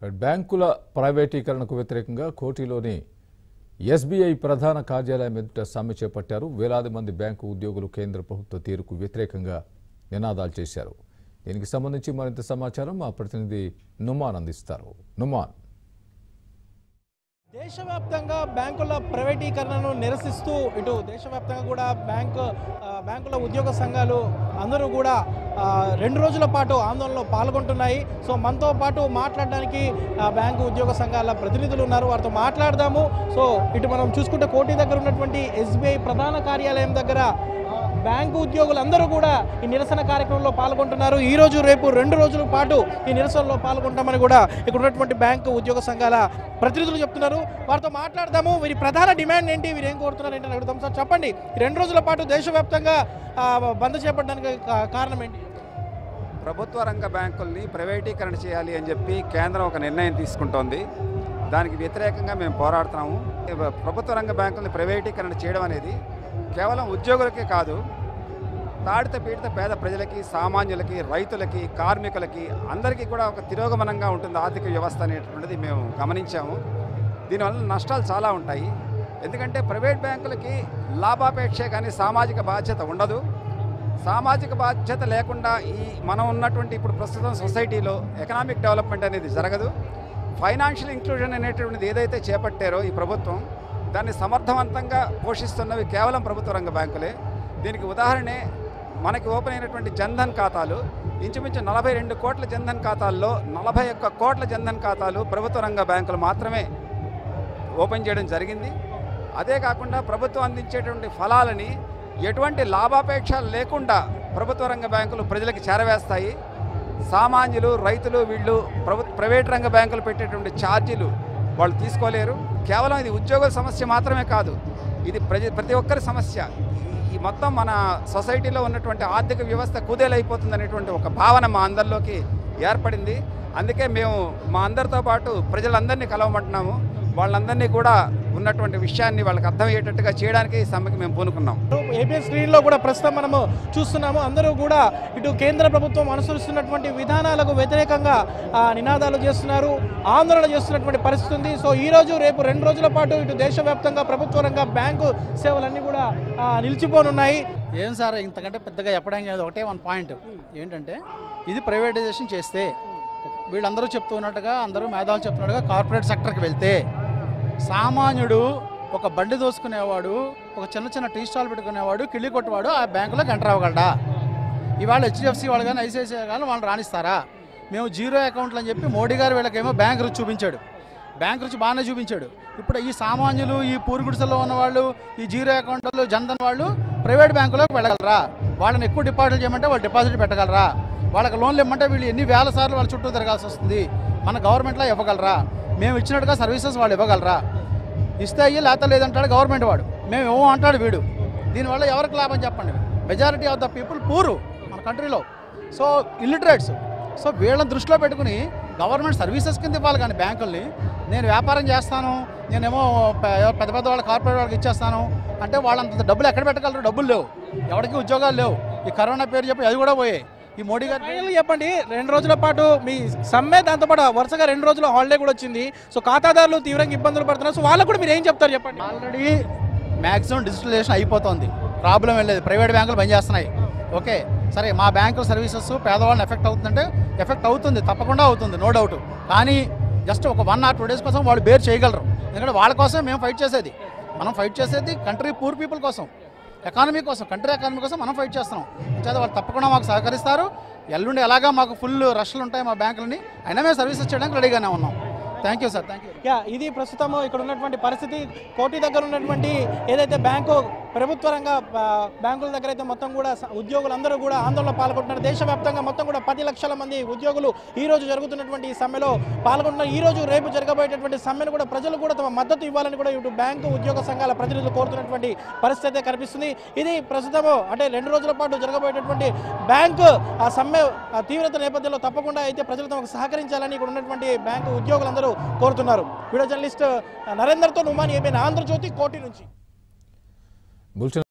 బ్యాంకుల ప్రైవేటీకరణకు వ్యతిరేకంగా కోటిలోని ఎస్బీఐ ప్రధాన కార్యాలయం ఎదుట సమ్మె చేపట్టారు వేలాది మంది బ్యాంకు ఉద్యోగులు కేంద్ర ప్రభుత్వ తీరుకు వ్యతిరేకంగా నినాదాలు చేశారు దీనికి సంబంధించి మరింత సమాచారం మా ప్రతినిధి నుమాన్ అందిస్తారు నుమాన్ దేశవ్యాప్తంగా బ్యాంకుల ప్రైవేటీకరణను నిరసిస్తూ ఇటు దేశవ్యాప్తంగా కూడా బ్యాంకు ఆ, బ్యాంకుల ఉద్యోగ సంఘాలు అందరూ కూడా ఆ, రెండు రోజుల పాటు ఆందోళనలో పాల్గొంటున్నాయి సో మనతో పాటు మాట్లాడడానికి ఆ, బ్యాంకు ఉద్యోగ సంఘాల ప్రతినిధులు ఉన్నారు వారితో మాట్లాడదాము సో ఇటు మనం చూసుకుంటే కోటి దగ్గర ఉన్నటువంటి ఎస్బీఐ ప్రధాన కార్యాలయం దగ్గర ఆ, బ్యాంకు ఉద్యోగులందరూ కూడా ఈ నిరసన కార్యక్రమంలో పాల్గొంటున్నారు ఈ రోజు రేపు రెండు రోజుల పాటు ఈ నిరసనలో పాల్గొంటామని కూడా ఇక్కడ ఉన్నటువంటి బ్యాంకు ఉద్యోగ సంఘాల ప్రతినిధులు చెప్తున్నారు వారితో మాట్లాడదాము వీరి ప్రధాన డిమాండ్ ఏంటి వీరు ఏం కోరుతున్నారు ఏంటని అడుగుతాం సార్ చెప్పండి ఈ రెండు రోజుల పాటు దేశవ్యాప్తంగా ఆ, బంద్ చేపట్టడానికి కా- కారణం ఏంటి ప్రభుత్వ రంగ బ్యాంకుల్ని ప్రైవేటీకరణ చేయాలి అని చెప్పి కేంద్రం ఒక నిర్ణయం తీసుకుంటోంది దానికి వ్యతిరేకంగా మేము పోరాడుతున్నాము ప్రభుత్వ రంగ బ్యాంకుల్ని ప్రైవేటీకరణ చేయడం అనేది కేవలం ఉద్యోగులకే కాదు తాడిత పీడిత పేద ప్రజలకి సామాన్యులకి రైతులకి కార్మికులకి అందరికీ కూడా ఒక తిరోగమనంగా ఉంటుంది ఆర్థిక వ్యవస్థ అనేటువంటిది మేము గమనించాము దీనివల్ల నష్టాలు చాలా ఉంటాయి ఎందుకంటే ప్రైవేట్ బ్యాంకులకి లాభాపేక్షే కానీ సామాజిక బాధ్యత ఉండదు సామాజిక బాధ్యత లేకుండా ఈ మనం ఉన్నటువంటి ఇప్పుడు ప్రస్తుతం సొసైటీలో ఎకనామిక్ డెవలప్మెంట్ అనేది జరగదు ఫైనాన్షియల్ ఇంక్లూజన్ అనేటువంటిది ఏదైతే చేపట్టారో ఈ ప్రభుత్వం దాన్ని సమర్థవంతంగా పోషిస్తున్నవి కేవలం ప్రభుత్వ రంగ బ్యాంకులే దీనికి ఉదాహరణే మనకి ఓపెన్ అయినటువంటి జన్ధన్ ఖాతాలు ఇంచుమించు నలభై రెండు కోట్ల జన్ధన్ ఖాతాల్లో నలభై ఒక్క కోట్ల జన్ధన్ ఖాతాలు ప్రభుత్వ రంగ బ్యాంకులు మాత్రమే ఓపెన్ చేయడం జరిగింది అదే కాకుండా ప్రభుత్వం అందించేటువంటి ఫలాలని ఎటువంటి లాభాపేక్ష లేకుండా ప్రభుత్వ రంగ బ్యాంకులు ప్రజలకు చేరవేస్తాయి సామాన్యులు రైతులు వీళ్ళు ప్రభు ప్రైవేట్ రంగ బ్యాంకులు పెట్టేటువంటి ఛార్జీలు వాళ్ళు తీసుకోలేరు కేవలం ఇది ఉద్యోగుల సమస్య మాత్రమే కాదు ఇది ప్రతి ప్రతి ఒక్కరి సమస్య ఈ మొత్తం మన సొసైటీలో ఉన్నటువంటి ఆర్థిక వ్యవస్థ కుదేలైపోతుంది అనేటువంటి ఒక భావన మా అందరిలోకి ఏర్పడింది అందుకే మేము మా అందరితో పాటు ప్రజలందరినీ కలవమంటున్నాము వాళ్ళందరినీ కూడా ఉన్నటువంటి విషయాన్ని వాళ్ళకి అర్థమయ్యేటట్టుగా చేయడానికి ఈ సమ్మెకి మేము పూనుకున్నాం ఏపీ స్క్రీన్లో కూడా ప్రస్తుతం మనము చూస్తున్నాము అందరూ కూడా ఇటు కేంద్ర ప్రభుత్వం అనుసరిస్తున్నటువంటి విధానాలకు వ్యతిరేకంగా ఆ, నినాదాలు చేస్తున్నారు ఆందోళన చేస్తున్నటువంటి పరిస్థితి ఉంది సో ఈ రోజు రేపు రెండు రోజుల పాటు ఇటు దేశవ్యాప్తంగా ప్రభుత్వ రంగ బ్యాంకు సేవలన్నీ కూడా ఆ, నిలిచిపోనున్నాయి ఏం సార్ ఇంతకంటే పెద్దగా చెప్పడానికి లేదు ఒకటే వన్ పాయింట్ ఏంటంటే ఇది ప్రైవేటైజేషన్ చేస్తే వీళ్ళందరూ చెప్తున్నట్టుగా అందరూ మేధావులు చెప్తున్నట్టుగా కార్పొరేట్ సెక్టర్కి వెళ్తే సామాన్యుడు ఒక బండి దోసుకునేవాడు ఒక చిన్న చిన్న టీ స్టాల్ పెట్టుకునేవాడు కిళ్ళి కొట్టేవాడు ఆ బ్యాంకులోకి ఎంటర్ అవ్వగలడా ఇవాళ హెచ్డిఎఫ్సి వాళ్ళు కానీ ఐసిఐసిఐ కానీ వాళ్ళు రాణిస్తారా మేము జీరో అకౌంట్లు అని చెప్పి మోడీ గారు వీళ్ళకేమో బ్యాంక్ రుచి చూపించాడు బ్యాంక్ రుచి బాగానే చూపించాడు ఇప్పుడు ఈ సామాన్యులు ఈ పూరుగుడిసెల్లో ఉన్నవాళ్ళు ఈ జీరో అకౌంట్లు జన్ధన్ వాళ్ళు ప్రైవేట్ బ్యాంకులోకి వెళ్ళగలరా వాళ్ళని ఎక్కువ డిపాజిట్ చేయమంటే వాళ్ళు డిపాజిట్ పెట్టగలరా వాళ్ళకి లోన్లు ఇమ్మంటే వీళ్ళు ఎన్ని వేల సార్లు వాళ్ళ చుట్టూ తిరగాల్సి వస్తుంది మన గవర్నమెంట్లో ఇవ్వగలరా మేము ఇచ్చినట్టుగా సర్వీసెస్ వాళ్ళు ఇవ్వగలరా ఇస్తే అయ్యి లేత లేదంటాడు గవర్నమెంట్ వాడు మేము ఏమో అంటాడు వీడు దీనివల్ల ఎవరికి లాభం చెప్పండి majority of the people poor మన కంట్రీలో సో ఇల్లిటరేట్స్ సో వీళ్ళని దృష్టిలో పెట్టుకుని గవర్నమెంట్ సర్వీసెస్ కింద ఇవ్వాలి కానీ బ్యాంకుల్ని నేను వ్యాపారం చేస్తాను నేనేమో పె- ఎవరు పెద్ద పెద్ద వాళ్ళ కార్పొరేట్ వాళ్ళకి ఇచ్చేస్తాను అంటే వాళ్ళంత డబ్బులు ఎక్కడ పెట్టగలరు డబ్బులు లేవు ఎవరికి ఉద్యోగాలు లేవు ఈ కరోనా పేరు చెప్పి అది కూడా పోయాయి ఈ మోడీ గారు ఫైనల్ చెప్పండి రెండు రోజుల పాటు మీ సమ్మె దాంతోపాటు వరుసగా రెండు రోజుల హాలిడే కూడా వచ్చింది సో ఖాతాదారులు తీవ్రంగా ఇబ్బందులు పడుతున్నారు సో వాళ్ళకు కూడా మీరు ఏం చెప్తారు చెప్పండి ఆల్రెడీ మ్యాక్సిమం డిజిటలైజేషన్ అయిపోతుంది ప్రాబ్లం ఏం లేదు ప్రైవేట్ బ్యాంకులు పనిచేస్తున్నాయి ఓకే సరే మా బ్యాంకు సర్వీసెస్ పేదవాళ్ళని ఎఫెక్ట్ అవుతుందంటే ఎఫెక్ట్ అవుతుంది తప్పకుండా అవుతుంది నో డౌట్ కానీ జస్ట్ ఒక వన్ ఆర్ టూ డేస్ కోసం వాళ్ళు బేర్ చేయగలరు ఎందుకంటే వాళ్ళ కోసం మేము ఫైట్ చేసేది మనం ఫైట్ చేసేది కంట్రీ పూర్ పీపుల్ కోసం ఎకానమీ కోసం కంట్రీ ఎకానమీ కోసం మనం ఫైట్ చేస్తున్నాం చేత వాళ్ళు తప్పకుండా మాకు సహకరిస్తారు ఎల్లుండి ఎలాగా మాకు ఫుల్ రష్లు ఉంటాయి మా బ్యాంకులని అయినా మేము సర్వీసెస్ చేయడానికి రెడీగానే ఉన్నాం thank you sir thank you yeah ఇది ప్రస్తుతం ఇక్కడ ఉన్నటువంటి పరిస్థితి కోటి దగ్గర ఉన్నటువంటి ఏదైతే బ్యాంకు ప్రభుత్వ రంగ ఆ, బ్యాంకుల దగ్గర అయితే మొత్తం కూడా స- ఉద్యోగులందరూ కూడా ఆందోళన పాల్గొంటున్నారు దేశవ్యాప్తంగా మొత్తం కూడా పది లక్షల మంది ఉద్యోగులు ఈ రోజు జరుగుతున్నటువంటి ఈ సమ్మెలో పాల్గొంటున్నారు ఈ రోజు రేపు జరగబోయేటటువంటి సమ్మెను కూడా ప్రజలు కూడా తమ మద్దతు ఇవ్వాలని కూడా ఇటు బ్యాంకు ఉద్యోగ సంఘాల ప్రతినిధులు కోరుతున్నటువంటి పరిస్థితి అయితే కనిపిస్తుంది ఇది ప్రస్తుతము అంటే రెండు రోజుల పాటు జరగబోయేటటువంటి బ్యాంకు ఆ సమ్మె ఆ తీవ్రత నేపథ్యంలో తప్పకుండా అయితే ప్రజలు తమకు సహకరించాలని ఇక్కడ ఉన్నటువంటి బ్యాంకు ఉద్యోగులందరూ కోరుతున్నారు వీడియో జర్నలిస్ట్ నరేందర్తో నుమాన్ ఏమైనా ఆంధ్రజ్యోతి కోటి నుంచి బులెటిన్